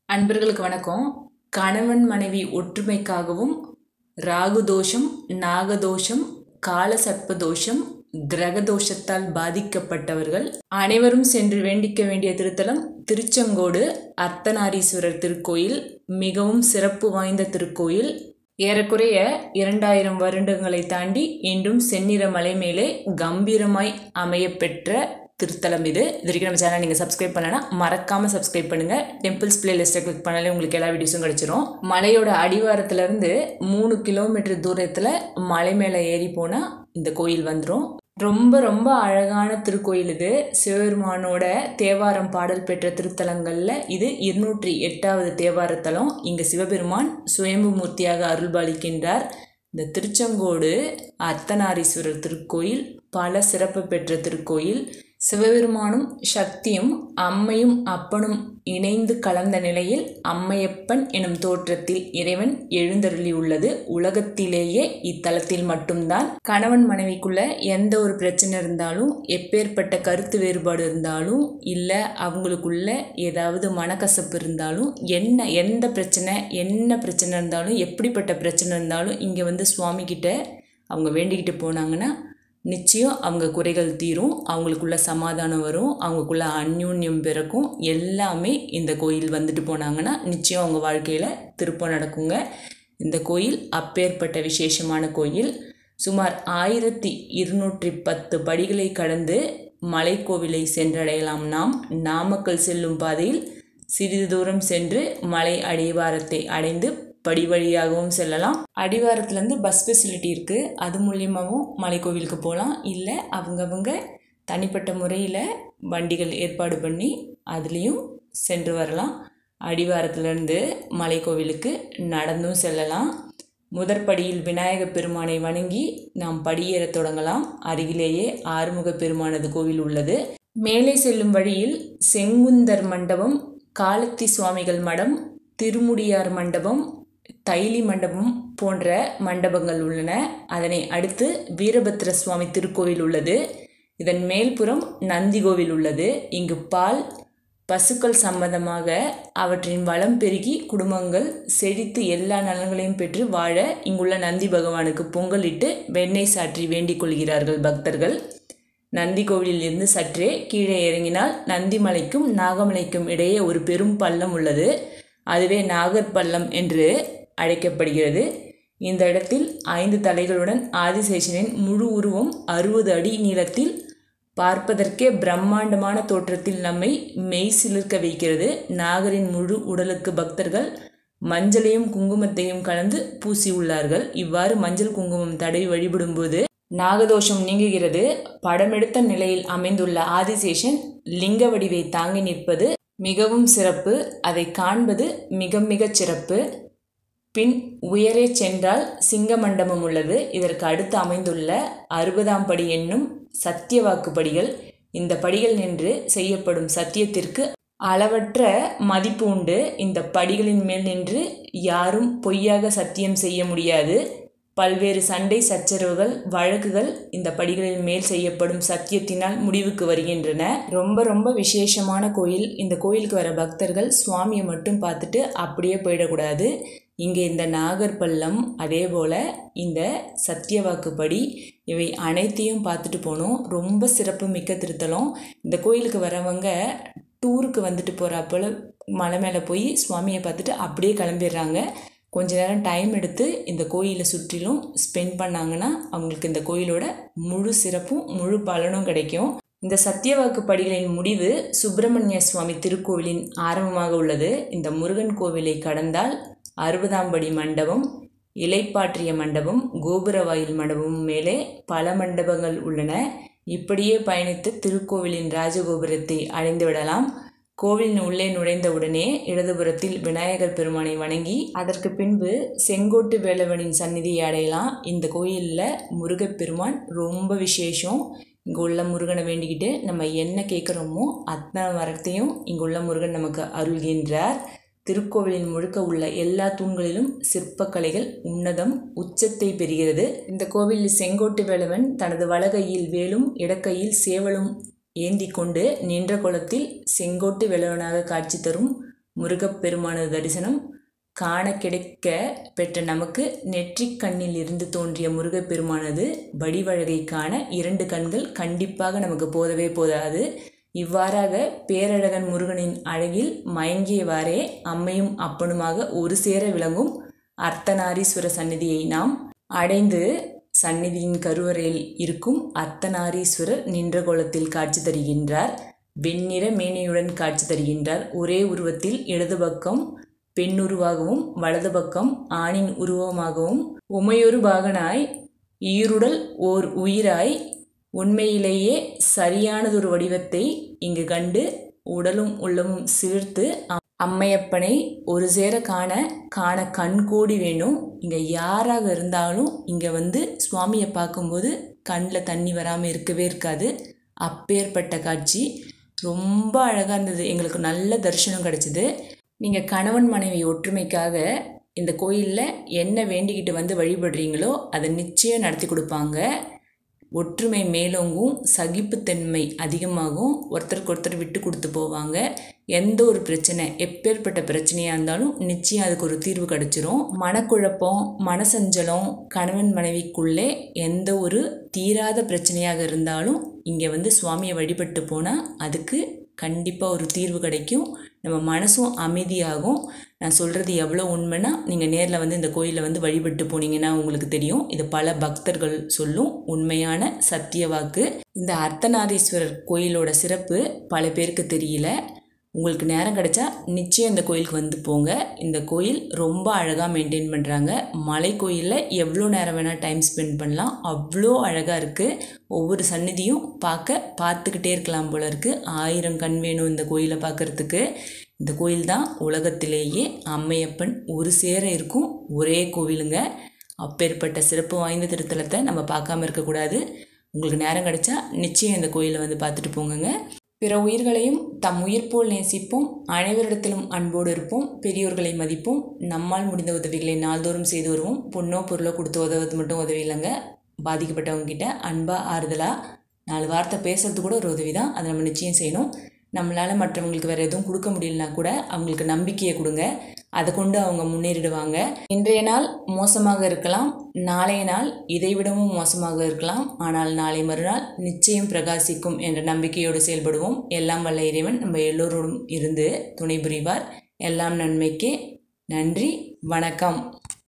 அன்பர்களுக்கு வணக்கம் கணவன் மனைவி ஒற்றுமைக்காகவும் ராகு தோஷம் நாகதோஷம் காலசர்ப்ப தோஷம் கிரக தோஷத்தால் பாதிக்கப்பட்டவர்கள் அனைவரும் சென்று வேண்டிக்க வேண்டிய திருத்தலம் திருச்செங்கோடு அர்த்தநாரீஸ்வரர் திருக்கோயில் மிகவும் சிறப்பு வாய்ந்த திருக்கோயில் ஏறக்குறைய இரண்டாயிரம் வருடங்களை தாண்டி இன்றும் செந்நிற மலை மேலே கம்பீரமாய் அமையப்பெற்ற திருத்தலம் இது இது வரைக்கும் நம்ம சேனல் நீங்கள் சப்ஸ்கிரைப் பண்ணலன்னா மறக்காமல் சப்ஸ்கிரைப் பண்ணுங்கள் டெம்பிள்ஸ் பிளேலிஸ்ட்டை கிளிக் பண்ணாலே உங்களுக்கு எல்லா வீடியோஸும் கிடச்சிரும் மலையோட அடிவாரத்துலேருந்து மூணு கிலோமீட்டர் தூரத்தில் மலை மேலே ஏறி போனால் இந்த கோயில் வந்துடும் ரொம்ப ரொம்ப அழகான திருக்கோயில் இது சிவபெருமானோட தேவாரம் பாடல் பெற்ற திருத்தலங்களில் இது இருநூற்றி எட்டாவது தேவாரத்தலம் இங்கே சிவபெருமான் சுயம்பு மூர்த்தியாக அருள்பாலிக்கின்றார் இந்த திருச்செங்கோடு அர்த்தநாரீஸ்வரர் திருக்கோயில் பல சிறப்பு பெற்ற திருக்கோயில் சிவபெருமானும் சக்தியும் அம்மையும் அப்பனும் இணைந்து கலந்த நிலையில் அம்மையப்பன் எனும் தோற்றத்தில் இறைவன் எழுந்தருளியுள்ளது உலகத்திலேயே இத்தலத்தில் மட்டும்தான் கணவன் மனைவிக்குள்ள எந்த ஒரு பிரச்சனை இருந்தாலும் எப்பேற்பட்ட கருத்து வேறுபாடு இருந்தாலும் இல்லை அவங்களுக்குள்ள ஏதாவது மனக்கசப்பு இருந்தாலும் என்ன எந்த பிரச்சனை என்ன பிரச்சனை இருந்தாலும் எப்படிப்பட்ட பிரச்சனை இருந்தாலும் இங்கே வந்து சுவாமி கிட்ட அவங்க வேண்டிக்கிட்டு போனாங்கன்னா நிச்சயம் அவங்க குறைகள் தீரும் அவங்களுக்குள்ள சமாதானம் வரும் அவங்களுக்குள்ள அந்யூன்யம் பிறக்கும் எல்லாமே இந்த கோயில் வந்துட்டு போனாங்கன்னா நிச்சயம் அவங்க வாழ்க்கையில் திருப்பம் நடக்குங்க இந்த கோயில் அப்பேற்பட்ட விசேஷமான கோயில் சுமார் ஆயிரத்தி இருநூற்றி பத்து படிகளை கடந்து மலைக்கோவிலை சென்றடையலாம் நாம் நாமக்கல் செல்லும் பாதையில் சிறிது தூரம் சென்று மலை அடிவாரத்தை அடைந்து படி வழியாகவும் செல்லலாம் அடிவாரத்துலேருந்து பஸ் ஃபெசிலிட்டி இருக்குது அது மூலியமாகவும் மலைக்கோவிலுக்கு போகலாம் இல்லை அவங்கவுங்க தனிப்பட்ட முறையில் வண்டிகள் ஏற்பாடு பண்ணி அதுலேயும் சென்று வரலாம் அடிவாரத்துலேருந்து மலைக்கோவிலுக்கு நடந்தும் செல்லலாம் முதற்படியில் விநாயக பெருமானை வணங்கி நாம் படியேற தொடங்கலாம் அருகிலேயே ஆறுமுக பெருமானது கோவில் உள்ளது மேலே செல்லும் வழியில் செங்குந்தர் மண்டபம் காலத்தி சுவாமிகள் மடம் திருமுடியார் மண்டபம் தைலி மண்டபம் போன்ற மண்டபங்கள் உள்ளன அதனை அடுத்து வீரபத்ர சுவாமி திருக்கோவில் உள்ளது இதன் மேல்புறம் நந்தி கோவில் உள்ளது இங்கு பால் பசுக்கள் சம்பந்தமாக அவற்றின் வளம் பெருகி குடும்பங்கள் செழித்து எல்லா நலன்களையும் பெற்று வாழ இங்குள்ள நந்தி பகவானுக்கு பொங்கலிட்டு வெண்ணெய் சாற்றி வேண்டிக் கொள்கிறார்கள் பக்தர்கள் நந்தி கோவிலில் இருந்து சற்றே கீழே இறங்கினால் நந்திமலைக்கும் நாகமலைக்கும் இடையே ஒரு பெரும் பள்ளம் உள்ளது அதுவே நாகர் பள்ளம் என்று அழைக்கப்படுகிறது இந்த இடத்தில் ஐந்து தலைகளுடன் ஆதிசேஷனின் முழு உருவம் அறுபது அடி நீளத்தில் பார்ப்பதற்கே பிரம்மாண்டமான தோற்றத்தில் நம்மை மெய் சிலிர்க்க வைக்கிறது நாகரின் முழு உடலுக்கு பக்தர்கள் மஞ்சளையும் குங்குமத்தையும் கலந்து பூசியுள்ளார்கள் இவ்வாறு மஞ்சள் குங்குமம் தடவி வழிபடும்போது நாகதோஷம் நீங்குகிறது படமெடுத்த நிலையில் அமைந்துள்ள ஆதிசேஷன் லிங்க வடிவை தாங்கி நிற்பது மிகவும் சிறப்பு அதை காண்பது மிக மிகச் சிறப்பு பின் உயரே சென்றால் சிங்க மண்டபம் உள்ளது இதற்கு அடுத்து அமைந்துள்ள அறுபதாம் படி என்னும் சத்தியவாக்கு படிகள் இந்த படிகள் நின்று செய்யப்படும் சத்தியத்திற்கு அளவற்ற மதிப்பு உண்டு இந்த படிகளின் மேல் நின்று யாரும் பொய்யாக சத்தியம் செய்ய முடியாது பல்வேறு சண்டை சச்சரவுகள் வழக்குகள் இந்த படிகளின் மேல் செய்யப்படும் சத்தியத்தினால் முடிவுக்கு வருகின்றன ரொம்ப ரொம்ப விசேஷமான கோயில் இந்த கோயிலுக்கு வர பக்தர்கள் சுவாமியை மட்டும் பார்த்துட்டு அப்படியே போயிடக்கூடாது இங்கே இந்த நாகர்பள்ளம் அதே போல் இந்த சத்தியவாக்குப்படி இவை அனைத்தையும் பார்த்துட்டு போனோம் ரொம்ப சிறப்பு மிக்க திருத்தலம் இந்த கோயிலுக்கு வரவங்க டூருக்கு வந்துட்டு போகிறப்போல மலை மேலே போய் சுவாமியை பார்த்துட்டு அப்படியே கிளம்பிடுறாங்க கொஞ்ச நேரம் டைம் எடுத்து இந்த கோயிலை சுற்றிலும் ஸ்பெண்ட் பண்ணாங்கன்னா அவங்களுக்கு இந்த கோயிலோட முழு சிறப்பும் முழு பலனும் கிடைக்கும் இந்த சத்தியவாக்கு படிகளின் முடிவு சுப்பிரமணிய சுவாமி திருக்கோவிலின் ஆரம்பமாக உள்ளது இந்த முருகன் கோவிலை கடந்தால் அறுபதாம் படி மண்டபம் இலைப்பாற்றிய மண்டபம் கோபுரவாயில் மண்டபம் மேலே பல மண்டபங்கள் உள்ளன இப்படியே பயணித்து திருக்கோவிலின் ராஜகோபுரத்தை அடைந்து விடலாம் கோவிலின் உள்ளே நுழைந்தவுடனே இடதுபுறத்தில் விநாயகர் பெருமானை வணங்கி அதற்கு பின்பு செங்கோட்டு வேலவனின் சந்நிதியை அடையலாம் இந்த கோயிலில் முருகப்பெருமான் ரொம்ப விசேஷம் இங்கே உள்ள முருகனை வேண்டிக்கிட்டு நம்ம என்ன கேட்குறோமோ அத்தனை வரத்தையும் இங்கே உள்ள முருகன் நமக்கு அருள்கின்றார் திருக்கோவிலின் முழுக்க உள்ள எல்லா தூண்களிலும் சிற்பக்கலைகள் உன்னதம் உச்சத்தை பெறுகிறது இந்த கோவிலில் செங்கோட்டு வேலவன் தனது வலகையில் வேலும் இடக்கையில் சேவலும் ஏந்தி கொண்டு நின்ற குளத்தில் செங்கோட்டு வேலவனாக காட்சி தரும் முருகப்பெருமானது தரிசனம் காண கிடைக்க பெற்ற நமக்கு நெற்றிக் கண்ணில் இருந்து தோன்றிய முருகப்பெருமானது வடிவழகை காண இரண்டு கண்கள் கண்டிப்பாக நமக்கு போதவே போதாது இவ்வாறாக பேரழகன் முருகனின் அழகில் மயங்கியவாறே அம்மையும் அப்பனுமாக ஒரு சேர விளங்கும் அர்த்தநாரீஸ்வர சந்நிதியை நாம் அடைந்து சந்நிதியின் கருவறையில் இருக்கும் அர்த்தநாரீஸ்வரர் நின்ற கோலத்தில் காட்சி தருகின்றார் வெண்ணிற மேனியுடன் காட்சி தருகின்றார் ஒரே உருவத்தில் இடது பக்கம் பெண்ணுருவாகவும் வலது பக்கம் ஆணின் உருவமாகவும் உமையொரு பாகனாய் ஈருடல் ஓர் உயிராய் உண்மையிலேயே சரியானதொரு வடிவத்தை இங்கு கண்டு உடலும் உள்ளமும் சிலிர்த்து அம்மையப்பனை ஒரு சேர காண காண கண் கூடி வேணும் இங்கே யாராக இருந்தாலும் இங்கே வந்து சுவாமியை பார்க்கும்போது கண்ணில் தண்ணி வராமல் இருக்கவே இருக்காது அப்பேற்பட்ட காட்சி ரொம்ப அழகாக இருந்தது எங்களுக்கு நல்ல தரிசனம் கிடச்சிது நீங்கள் கணவன் மனைவி ஒற்றுமைக்காக இந்த கோயிலில் என்ன வேண்டிக்கிட்டு வந்து வழிபடுறீங்களோ அதை நிச்சயம் நடத்தி கொடுப்பாங்க ஒற்றுமை மேலோங்கும் சகிப்புத்தன்மை அதிகமாகும் ஒருத்தருக்கு ஒருத்தர் விட்டு கொடுத்து போவாங்க எந்த ஒரு பிரச்சனை எப்பேற்பட்ட பிரச்சனையாக இருந்தாலும் நிச்சயம் அதுக்கு ஒரு தீர்வு கிடச்சிரும் மனக்குழப்பம் மனசஞ்சலம் கணவன் மனைவிக்குள்ளே எந்த ஒரு தீராத பிரச்சனையாக இருந்தாலும் இங்கே வந்து சுவாமியை வழிபட்டு போனால் அதுக்கு கண்டிப்பாக ஒரு தீர்வு கிடைக்கும் நம்ம மனசும் அமைதியாகும் நான் சொல்கிறது எவ்வளோ உண்மைன்னா நீங்கள் நேரில் வந்து இந்த கோயிலில் வந்து வழிபட்டு போனீங்கன்னா உங்களுக்கு தெரியும் இது பல பக்தர்கள் சொல்லும் உண்மையான சத்திய வாக்கு இந்த அர்த்தநாரீஸ்வரர் கோயிலோட சிறப்பு பல பேருக்கு தெரியல உங்களுக்கு நேரம் கிடைச்சா நிச்சயம் இந்த கோயிலுக்கு வந்து போங்க இந்த கோயில் ரொம்ப அழகாக மெயின்டைன் பண்ணுறாங்க மலை கோயிலில் எவ்வளோ நேரம் வேணால் டைம் ஸ்பெண்ட் பண்ணலாம் அவ்வளோ அழகாக இருக்குது ஒவ்வொரு சந்நிதியும் பார்க்க பார்த்துக்கிட்டே இருக்கலாம் போல இருக்குது ஆயிரம் கண் வேணும் இந்த கோயிலை பார்க்குறதுக்கு இந்த கோயில் தான் உலகத்திலேயே அம்மையப்பன் ஒரு சேர இருக்கும் ஒரே கோவிலுங்க அப்பேற்பட்ட சிறப்பு வாய்ந்த திருத்தலத்தை நம்ம பார்க்காம இருக்கக்கூடாது உங்களுக்கு நேரம் கிடைச்சா நிச்சயம் இந்த கோயிலை வந்து பார்த்துட்டு போங்கங்க பிற உயிர்களையும் தம் உயிர் போல் நேசிப்போம் அனைவரிடத்திலும் அன்போடு இருப்போம் பெரியோர்களை மதிப்போம் நம்மால் முடிந்த உதவிகளை நாள்தோறும் செய்து வருவோம் பொண்ணோ பொருளோ கொடுத்து உதவுறது மட்டும் உதவி இல்லைங்க பாதிக்கப்பட்டவங்க கிட்ட அன்பாக ஆறுதலாக நாலு வார்த்தை பேசுறது கூட ஒரு உதவி தான் அதை நம்ம நிச்சயம் செய்யணும் நம்மளால் மற்றவங்களுக்கு வேறு எதுவும் கொடுக்க முடியலனா கூட அவங்களுக்கு நம்பிக்கையை கொடுங்க அதை கொண்டு அவங்க முன்னேறிடுவாங்க இன்றைய நாள் மோசமாக இருக்கலாம் நாளைய நாள் இதைவிடவும் மோசமாக இருக்கலாம் ஆனால் நாளை மறுநாள் நிச்சயம் பிரகாசிக்கும் என்ற நம்பிக்கையோடு செயல்படுவோம் எல்லாம் வல்ல இறைவன் நம்ம எல்லோரோடும் இருந்து துணை புரிவார் எல்லாம் நன்மைக்கே நன்றி வணக்கம்